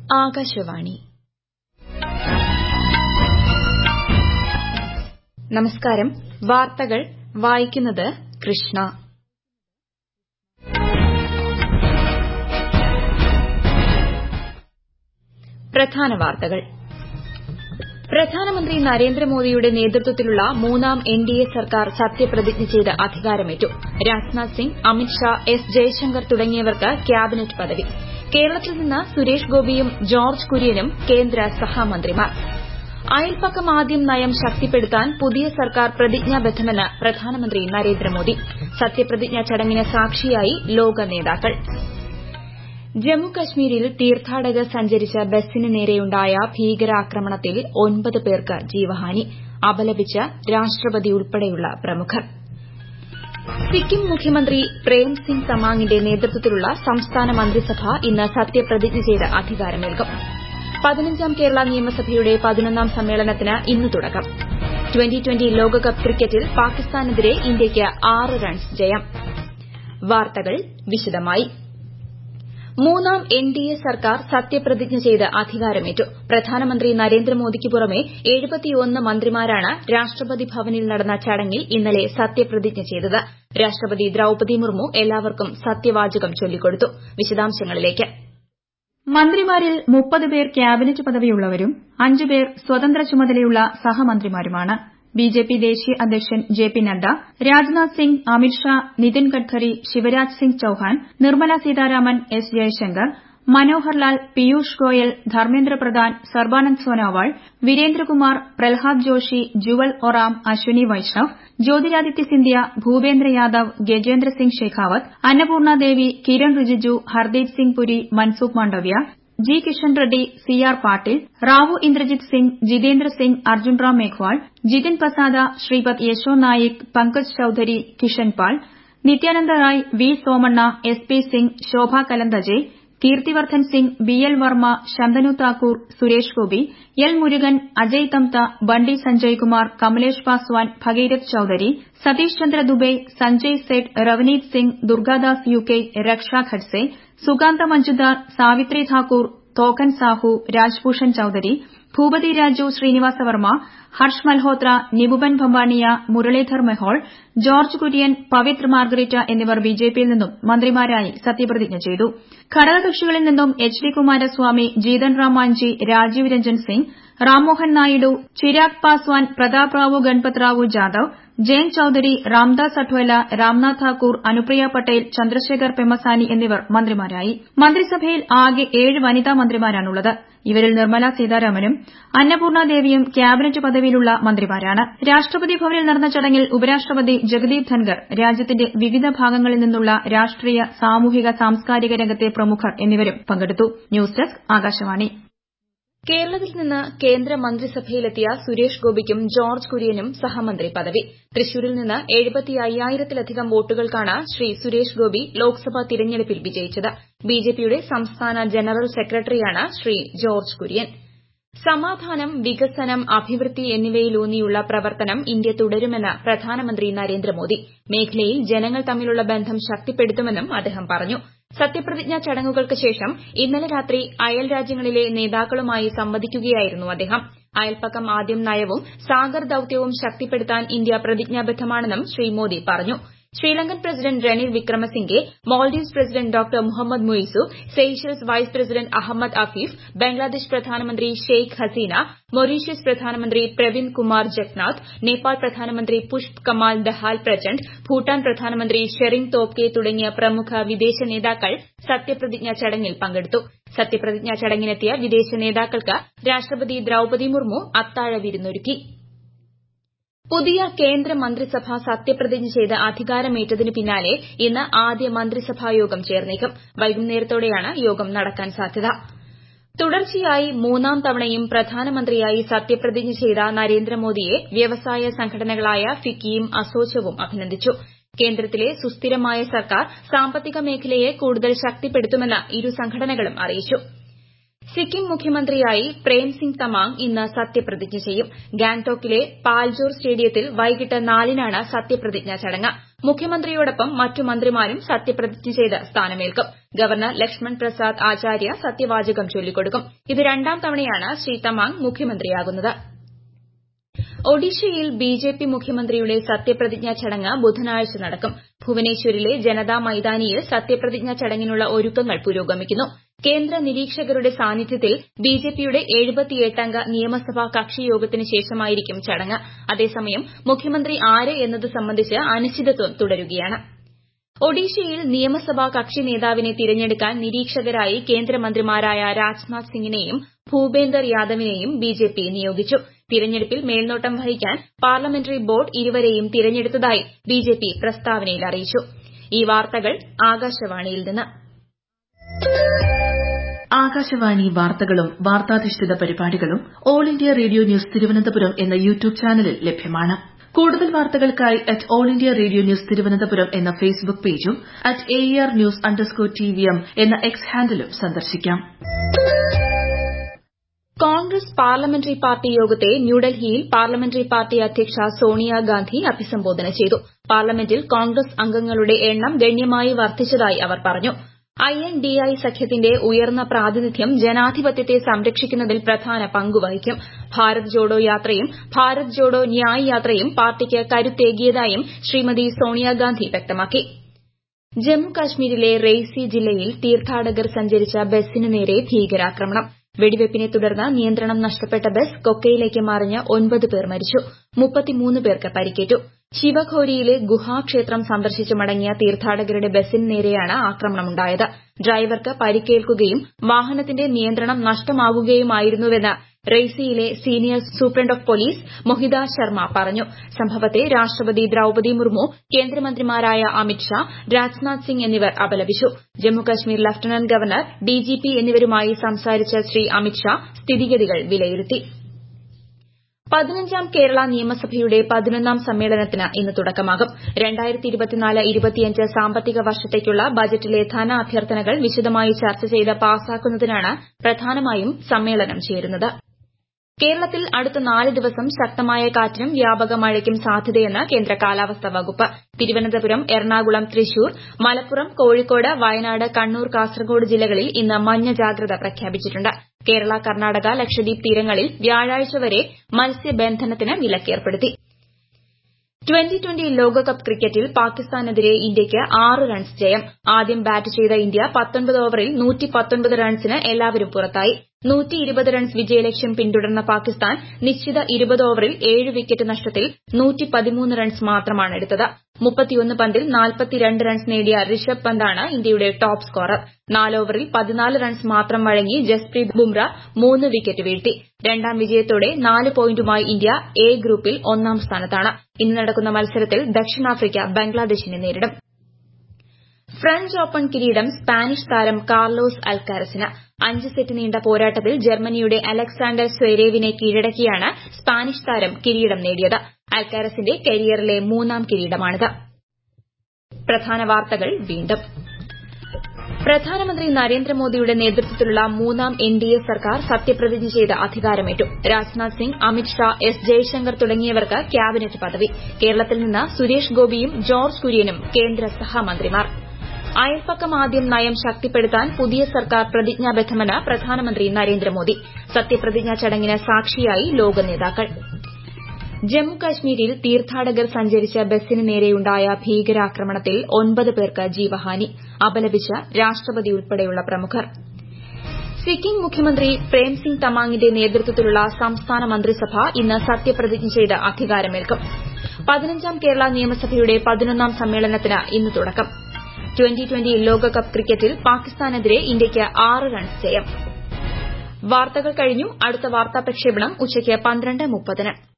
ആകാശവാണി നമസ്കാരം വാർത്തകൾ വായിക്കുന്നത് കൃഷ്ണ പ്രധാന വാർത്തകൾ പ്രധാനമന്ത്രി നരേന്ദ്രമോദിയുടെ നേതൃത്വത്തിലുള്ള മൂന്നാം എൻഡിഎ സർക്കാർ സത്യപ്രതിജ്ഞ ചെയ്ത് അധികാരമേറ്റു രാജ്നാഥ് സിംഗ് അമിത് ഷാ എസ് ജയശങ്കർ തുടങ്ങിയവർക്ക് ക്യാബിനറ്റ് പദവി കേരളത്തിൽ നിന്ന് സുരേഷ് ഗോപിയും ജോർജ് കുര്യനും കേന്ദ്ര സഹമന്ത്രിമാർ അയൽപക്കം ആദ്യം നയം ശക്തിപ്പെടുത്താൻ പുതിയ സർക്കാർ പ്രതിജ്ഞാബദ്ധമെന്ന് പ്രധാനമന്ത്രി നരേന്ദ്രമോദി സത്യപ്രതിജ്ഞാ ചടങ്ങിന് സാക്ഷിയായി ലോക നേതാക്കൾ ജമ്മു കശ്മീരിൽ തീർത്ഥാടകർ സഞ്ചരിച്ച ബസിന് നേരെയുണ്ടായ ഭീകരാക്രമണത്തിൽ ഒൻപത് പേർക്ക് ജീവഹാനി അപലപിച്ച് രാഷ്ട്രപതി ഉൾപ്പെടെയുള്ള പ്രമുഖർ സിക്കിം മുഖ്യമന്ത്രി പ്രേം സിംഗ് തമാങ്ങിന്റെ നേതൃത്വത്തിലുള്ള സംസ്ഥാന മന്ത്രിസഭ ഇന്ന് സത്യപ്രതിജ്ഞ ചെയ്ത് അധികാരമേൽക്കും പതിനഞ്ചാം കേരള നിയമസഭയുടെ പതിനൊന്നാം സമ്മേളനത്തിന് ഇന്ന് തുടക്കം ട്വന്റി ട്വന്റി ലോകകപ്പ് ക്രിക്കറ്റിൽ പാകിസ്ഥാനെതിരെ ഇന്ത്യയ്ക്ക് ആറ് റൺസ് ജയം വാർത്തകൾ വിശദമായി മൂന്നാം എൻഡിഎ സർക്കാർ സത്യപ്രതിജ്ഞ ചെയ്ത് അധികാരമേറ്റു പ്രധാനമന്ത്രി നരേന്ദ്രമോദിക്ക് പുറമെ മന്ത്രിമാരാണ് രാഷ്ട്രപതി ഭവനിൽ നടന്ന ചടങ്ങിൽ ഇന്നലെ സത്യപ്രതിജ്ഞ ചെയ്തത് രാഷ്ട്രപതി ദ്രൌപതി മുർമു എല്ലാവർക്കും സത്യവാചകം ചൊല്ലിക്കൊടുത്തു വിശദാംശങ്ങളിലേക്ക് മന്ത്രിമാരിൽ മുപ്പത് പേർ ക്യാബിനറ്റ് പദവിയുള്ളവരും അഞ്ച് പേർ സ്വതന്ത്ര ചുമതലയുള്ള സഹമന്ത്രിമാരുമാണ് ബിജെപി ദേശീയ അധ്യക്ഷൻ J P Nadda Rajnath Singh Amit Shah Nitin Gadkari Shivraj Singh Chouhan Nirmala Sitharaman S Jaishankar Manohar Lal Piyush Goyal Dharmendra Pradhan Sarbananda Sonowal Virendrakumar Pralhad Joshi Jual Oram Ashwini Vaishnaw Jyotiraditya Scindia Bhupender Yadav Gajendra Singh Shekhawat Annapurna Devi Kiren Rijiju Hardeep Singh Puri Mansukh Mandaviya G Kishan Reddy C R Patil Rao Inderjit Singh Jitendra Singh Arjun Ram Meghwal Jitin Prasada Shripad Yesso Naik Pankaj Chaudhary Kishan Pal Nityanand Rai V Somanna S P Singh Shobha Karandlaje Kirtivardhan Singh B L Verma Shantanu Thakur Suresh Gopi L Murugan Ajay Tamta Bandi Sanjay Kumar Kamlesh Paswan Bhagirath Chaudhary Satish Chandra Dubey Sanjay Seth Ravneet Singh Durgadas Uikey Raksha Khadse Sukanta Majumdar Savitri Thakur Tokhan Sahu Rajbhushan Chaudhary Bhupathi Raju Srinivasa Varma Harsh Malhotra Nimuben Bambhaniya Murlidhar Mohol George Kurian Pabitra Margherita എന്നിവർ ബിജെപിയിൽ നിന്നും മന്ത്രിമാരായി സത്യപ്രതിജ്ഞ ചെയ്തു ഘടകകക്ഷികളിൽ നിന്നും എച്ച് ഡി കുമാരസ്വാമി ജീതൻ റാം മാഞ്ചി രാജീവ് രഞ്ജൻ സിംഗ് റാംമോഹൻ നായിഡു ചിരാഗ് പാസ്വാൻ പ്രതാപ് റാവു ഗൺപത് റാവു ജാദവ് ജയന്ത് ചൌധരി രാംദാസ് അഠ്വല രാംനാഥ് താക്കൂർ അനുപ്രിയ പട്ടേൽ ചന്ദ്രശേഖർ പെമ്മസാനി എന്നിവർ മന്ത്രിമാരായി മന്ത്രിസഭയിൽ ആകെ ഏഴ് വനിതാ മന്ത്രിമാരാണുള്ളത് ഇവരിൽ നിർമ്മല സീതാരാമനും അന്നപൂർണ ദേവിയും ക്യാബിനറ്റ് പദവിയിലുള്ള മന്ത്രിമാരാണ് രാഷ്ട്രപതി ഭവനിൽ നടന്ന ചടങ്ങിൽ ഉപരാഷ്ട്രപതി ജഗദീപ് ധൻകർ രാജ്യത്തിന്റെ വിവിധ ഭാഗങ്ങളിൽ നിന്നുള്ള രാഷ്ട്രീയ സാമൂഹിക സാംസ്കാരിക രംഗത്തെ പ്രമുഖർ എന്നിവരും പങ്കെടുത്തു ന്യൂസ് ഡെസ്ക് ആകാശവാണി കേരളത്തിൽ നിന്ന് കേന്ദ്ര മന്ത്രിസഭയിലെത്തിയ സുരേഷ് ഗോപിക്കും ജോർജ് കുര്യനും സഹമന്ത്രി പദവി തൃശൂരിൽ നിന്ന് എഴുപത്തിയ്യായിരത്തിലധികം വോട്ടുകൾക്കാണ് ശ്രീ സുരേഷ് ഗോപി ലോക്സഭാ തിരഞ്ഞെടുപ്പിൽ വിജയിച്ചത് ബിജെപിയുടെ സംസ്ഥാന ജനറൽ സെക്രട്ടറിയാണ് ശ്രീ ജോർജ് കുര്യൻ സമാധാനം വികസനം അഭിവൃദ്ധി എന്നിവയിലൂന്നിയുള്ള പ്രവർത്തനം ഇന്ത്യ തുടരുമെന്ന് പ്രധാനമന്ത്രി നരേന്ദ്രമോദി മേഖലയിൽ ജനങ്ങൾ തമ്മിലുള്ള ബന്ധം ശക്തിപ്പെടുത്തുമെന്നും അദ്ദേഹം പറഞ്ഞു സത്യപ്രതിജ്ഞാ ചടങ്ങുകൾക്ക് ശേഷം ഇന്നലെ രാത്രി അയൽ രാജ്യങ്ങളിലെ നേതാക്കളുമായി സംവദിക്കുകയായിരുന്നു അദ്ദേഹം അയൽപക്കം ആദ്യം നയവും സാഗർ ദൌത്യവും ശക്തിപ്പെടുത്താൻ ഇന്ത്യ പ്രതിജ്ഞാബദ്ധമാണെന്നും ശ്രീ മോദി പറഞ്ഞു Sri Lankan president Ranil Wickremesinghe Maldives president doctor Muhammad Muizzu Seychelles vice president Ahmed Afif Bangladesh പ്രധാനമന്ത്രി ഷെയ്ഖ് ഹസീന മൊറീഷ്യസ് പ്രധാനമന്ത്രി പ്രവിന്ദ് കുമാർ ജഗ്നാഥ് നേപ്പാൾ പ്രധാനമന്ത്രി പുഷ്പ് കമാൽ ദഹാൽ പ്രചണ്ഡ് ഭൂട്ടാൻ പ്രധാനമന്ത്രി ഷെറിംഗ് തോബ്ഗെ തുടങ്ങിയ പ്രമുഖ വിദേശ നേതാക്കൾ സത്യപ്രതിജ്ഞാ ചടങ്ങിൽ പങ്കെടുത്തു സത്യപ്രതിജ്ഞാ ചടങ്ങിനെത്തിയ വിദേശ നേതാക്കൾക്ക് രാഷ്ട്രപതി ദ്രൌപതി മുർമു അത്താഴ വിരുന്നൊരുക്കി പുതിയ കേന്ദ്ര മന്ത്രിസഭ സത്യപ്രതിജ്ഞ ചെയ്ത് അധികാരമേറ്റതിന് പിന്നാലെ ഇന്ന് ആദ്യ മന്ത്രിസഭായോഗം ചേർന്നേക്കും വൈകുന്നേരത്തോടെയാണ് യോഗം നടക്കാൻ സാധ്യത തുടർച്ചയായി മൂന്നാം തവണയും പ്രധാനമന്ത്രിയായി സത്യപ്രതിജ്ഞ ചെയ്ത നരേന്ദ്രമോദിയെ വ്യവസായ സംഘടനകളായ ഫിക്കിയും അസോചവും അഭിനന്ദിച്ചു കേന്ദ്രത്തിലെ സുസ്ഥിരമായ സർക്കാർ സാമ്പത്തിക മേഖലയെ കൂടുതൽ ശക്തിപ്പെടുത്തുമെന്ന് ഇരു സംഘടനകളും അറിയിച്ചു സിക്കിം മുഖ്യമന്ത്രിയായി പ്രേം സിംഗ് തമാങ് ഇന്ന് സത്യപ്രതിജ്ഞ ചെയ്യും ഗാംഗ്ടോക്കിലെ പാൽജോർ സ്റ്റേഡിയത്തിൽ വൈകിട്ട് നാലിനാണ് സത്യപ്രതിജ്ഞാ ചടങ്ങ് മുഖ്യമന്ത്രിയോടൊപ്പം മറ്റു മന്ത്രിമാരും സത്യപ്രതിജ്ഞ ചെയ്ത് സ്ഥാനമേൽക്കും ഗവർണർ ലക്ഷ്മൺ പ്രസാദ് ആചാര്യ സത്യവാചകം ചൊല്ലിക്കൊടുക്കും ഇത് രണ്ടാം തവണയാണ് ശ്രീ തമാങ് മുഖ്യമന്ത്രിയാകുന്നത് ഒഡീഷയിൽ ബിജെപി മുഖ്യമന്ത്രിയുടെ സത്യപ്രതിജ്ഞാ ചടങ്ങ് ബുധനാഴ്ച നടക്കും ഭുവനേശ്വരിലെ ജനതാ മൈതാനിയിൽ സത്യപ്രതിജ്ഞാ ചടങ്ങിനുള്ള ഒരുക്കങ്ങൾ പുരോഗമിക്കുന്നു കേന്ദ്ര നിരീക്ഷകരുടെ സാന്നിധ്യത്തിൽ ബിജെപിയുടെ അംഗ നിയമസഭാ കക്ഷിയോഗത്തിന് ശേഷമായിരിക്കും ചടങ്ങ് അതേസമയം മുഖ്യമന്ത്രി ആര് എന്നത് സംബന്ധിച്ച് അനിശ്ചിതത്വം തുടരുകയാണ് ഒഡീഷയിൽ നിയമസഭാ കക്ഷി നേതാവിനെ തിരഞ്ഞെടുക്കാൻ നിരീക്ഷകരായി കേന്ദ്രമന്ത്രിമാരായ രാജ്നാഥ് സിംഗിനെയും ഭൂപേന്ദർ യാദവിനെയും ബിജെപി നിയോഗിച്ചു തിരഞ്ഞെടുപ്പിൽ മേൽനോട്ടം വഹിക്കാൻ പാർലമെന്ററി ബോർഡ് ഇരുവരെയും തിരഞ്ഞെടുത്തതായി ബിജെപി പ്രസ്താവനയിൽ അറിയിച്ചു ഈ വാർത്തകൾ ആകാശവാണിയിൽ നിന്ന് ആകാശവാണി വാർത്തകളും വാർത്താധിഷ്ഠിത പരിപാടികളും all India radio news Thiruvananthapuram എന്ന യൂട്യൂബ് ചാനലിൽ ലഭ്യമാണ് കൂടുതൽ വാർത്തകൾക്കായി at all India radio news Thiruvananthapuram എന്ന ഫേസ്ബുക്ക് പേജും at A R news underscore T V M എന്ന എക്സ് ഹാൻഡിലും സന്ദർശിക്കാം കോൺഗ്രസ് പാർലമെന്ററി പാർട്ടി യോഗത്തെ ന്യൂഡൽഹിയിൽ പാർലമെന്ററി പാർട്ടി അധ്യക്ഷ സോണിയാഗാന്ധി അഭിസംബോധന ചെയ്തു പാർലമെന്റിൽ കോൺഗ്രസ് അംഗങ്ങളുടെ എണ്ണം ഗണ്യമായി വർദ്ധിച്ചതായി അവർ പറഞ്ഞു ഐ എൻ ഡി ഐ സഖ്യത്തിന്റെ ഉയർന്ന പ്രാതിനിധ്യം ജനാധിപത്യത്തെ സംരക്ഷിക്കുന്നതിൽ പ്രധാന പങ്കുവഹിക്കും ഭാരത് ജോഡോ യാത്രയും ഭാരത് ജോഡോ ന്യായ് യാത്രയും പാർട്ടിക്ക് കരുത്തേകിയതായും ശ്രീമതി സോണിയാഗാന്ധി വ്യക്തമാക്കി ജമ്മു കാശ്മീരിലെ റെയ്സി ജില്ലയിൽ തീർത്ഥാടകർ സഞ്ചരിച്ച ബസിന് നേരെ ഭീകരാക്രമണം വെടിവയ്പ്പിനെ തുടർന്ന് നിയന്ത്രണം നഷ്ടപ്പെട്ട ബസ് കൊക്കയിലേക്ക് മറിഞ്ഞ് ഒൻപത് പേർ മരിച്ചു മുപ്പത്തിമൂന്ന് പേർക്ക് പരിക്കേറ്റു ശിവഖോരിയിലെ ഗുഹാക്ഷേത്രം സന്ദർശിച്ച് മടങ്ങിയ തീർത്ഥാടകരുടെ ബസിന് നേരെയാണ് ആക്രമണമുണ്ടായത് ഡ്രൈവർക്ക് പരിക്കേൽക്കുകയും വാഹനത്തിന്റെ നിയന്ത്രണം നഷ്ടമാകുകയുമായിരുന്നുവെന്ന് റെയ്സിയിലെ senior superintendent of police Mohita Sharma പറഞ്ഞു സംഭവത്തെ രാഷ്ട്രപതി ദ്രൌപതി മുർമു കേന്ദ്രമന്ത്രിമാരായ അമിത്ഷാ രാജ്നാഥ് സിംഗ് എന്നിവർ അപലപിച്ചു ജമ്മുകശ്മീർ ലഫ്റ്റനന്റ് ഗവർണർ ഡിജിപി എന്നിവരുമായി സംസാരിച്ച ശ്രീ അമിത്ഷാ സ്ഥിതിഗതികൾ വിലയിരുത്തി പതിനഞ്ചാം കേരള നിയമസഭയുടെ പതിനൊന്നാം സമ്മേളനത്തിന് ഇന്ന് തുടക്കമാകും സാമ്പത്തിക വർഷത്തേക്കുള്ള ബജറ്റിലെ ധനാഭ്യർത്ഥനകൾ വിശദമായി ചർച്ച ചെയ്ത് പാസാക്കുന്നതിനാണ് പ്രധാനമായും സമ്മേളനം ചേരുന്നത് കേരളത്തിൽ അടുത്ത നാല് ദിവസം ശക്തമായ കാറ്റിനും വ്യാപക മഴയ്ക്കും സാധ്യതയെന്ന് കേന്ദ്ര കാലാവസ്ഥാ വകുപ്പ് തിരുവനന്തപുരം എറണാകുളം തൃശൂർ മലപ്പുറം കോഴിക്കോട് വയനാട് കണ്ണൂർ കാസർഗോഡ് ജില്ലകളിൽ ഇന്ന് മഞ്ഞ ജാഗ്രത പ്രഖ്യാപിച്ചിട്ടുണ്ട് കേരള കർണാടക ലക്ഷദ്വീപ് തീരങ്ങളിൽ വ്യാഴാഴ്ച വരെ മത്സ്യബന്ധനത്തിന് വിലക്കേർപ്പെടുത്തി ട്വന്റി ട്വന്റി ലോകകപ്പ് ക്രിക്കറ്റിൽ പാകിസ്ഥാനെതിരെ ഇന്ത്യയ്ക്ക് ആറ് റൺസ് ജയം ആദ്യം ബാറ്റ് ചെയ്ത ഇന്ത്യ ഓവറിൽ റൺസിന് എല്ലാവരും പുറത്തായി റൺസ് വിജയലക്ഷ്യം പിന്തുടർന്ന പാകിസ്ഥാൻ നിശ്ചിത ഇരുപത് ഓവറിൽ ഏഴ് വിക്കറ്റ് നഷ്ടത്തിൽ റൺസ് മാത്രമാണ് എടുത്തത് പന്തിൽ റൺസ് നേടിയ ഋഷഭ് പന്താണ് ഇന്ത്യയുടെ ടോപ്പ് സ്കോറർ നാല് ഓവറിൽ പതിനാല് റൺസ് മാത്രം വഴങ്ങി ജസ്പ്രീത് ബുംറ മൂന്ന് വിക്കറ്റ് വീഴ്ത്തി രണ്ടാം വിജയത്തോടെ നാല് പോയിന്റുമായി ഇന്ത്യ എ ഗ്രൂപ്പിൽ ഒന്നാം സ്ഥാനത്താണ് ഇന്ന് നടക്കുന്ന മത്സരത്തിൽ ദക്ഷിണാഫ്രിക്ക ബംഗ്ലാദേശിനെ നേരിടും ഫ്രഞ്ച് ഓപ്പൺ കിരീടം സ്പാനിഷ് താരം കാർലോസ് അൽക്കാരസിന് അഞ്ച് സെറ്റ് നീണ്ട പോരാട്ടത്തിൽ ജർമ്മനിയുടെ അലക്സാണ്ടർ സ്വെരേവിനെ കീഴടക്കിയാണ് സ്പാനിഷ് താരം കിരീടം നേടിയത് അൽക്കാരസിന്റെ കരിയറിലെ മൂന്നാം കിരീടമാണിത് പ്രധാന വാർത്തകൾ വീണ്ടും പ്രധാനമന്ത്രി നരേന്ദ്രമോദിയുടെ നേതൃത്വത്തിലുള്ള മൂന്നാം എൻഡിഎ സർക്കാർ സത്യപ്രതിജ്ഞ ചെയ്ത് അധികാരമേറ്റു രാജ്നാഥ് സിംഗ് അമിത്ഷാ എസ് ജയശങ്കർ തുടങ്ങിയവർക്ക് ക്യാബിനറ്റ് പദവി കേരളത്തിൽ നിന്ന് സുരേഷ് ഗോപിയും ജോർജ് കുര്യനും കേന്ദ്ര സഹമന്ത്രിമാർ അയൽപക്കം ആദ്യം നയം ശക്തിപ്പെടുത്താൻ പുതിയ സർക്കാർ പ്രതിജ്ഞാബദ്ധമെന്ന് പ്രധാനമന്ത്രി നരേന്ദ്രമോദി സത്യപ്രതിജ്ഞാ ചടങ്ങിന് സാക്ഷിയായി ലോക നേതാക്കൾ ജമ്മുകാശ്മീരിൽ തീർത്ഥാടകർ സഞ്ചരിച്ച ബസിന് നേരെയുണ്ടായ ഭീകരാക്രമണത്തിൽ ഒൻപത് പേർക്ക് ജീവഹാനി അപലപിച്ച് രാഷ്ട്രപതി ഉൾപ്പെടെയുള്ള പ്രമുഖർ സിക്കിം മുഖ്യമന്ത്രി പ്രേംസിംഗ് തമാങ്ങിന്റെ നേതൃത്വത്തിലുള്ള സംസ്ഥാന മന്ത്രിസഭ ഇന്ന് സത്യപ്രതിജ്ഞ ചെയ്ത് അധികാരമേൽക്കും പതിനഞ്ചാം കേരള നിയമസഭയുടെ പതിനൊന്നാം സമ്മേളനത്തിന് ഇന്ന് തുടക്കം ട്വന്റി ട്വന്റി ലോകകപ്പ് ക്രിക്കറ്റിൽ പാകിസ്ഥാനെതിരെ ഇന്ത്യയ്ക്ക് ആറ് റൺസ് ജയം വാർത്തകൾ കഴിഞ്ഞു അടുത്ത വാർത്താ പ്രക്ഷേപണം ഉച്ചയ്ക്ക് പന്ത്രണ്ട് മുപ്പതിന്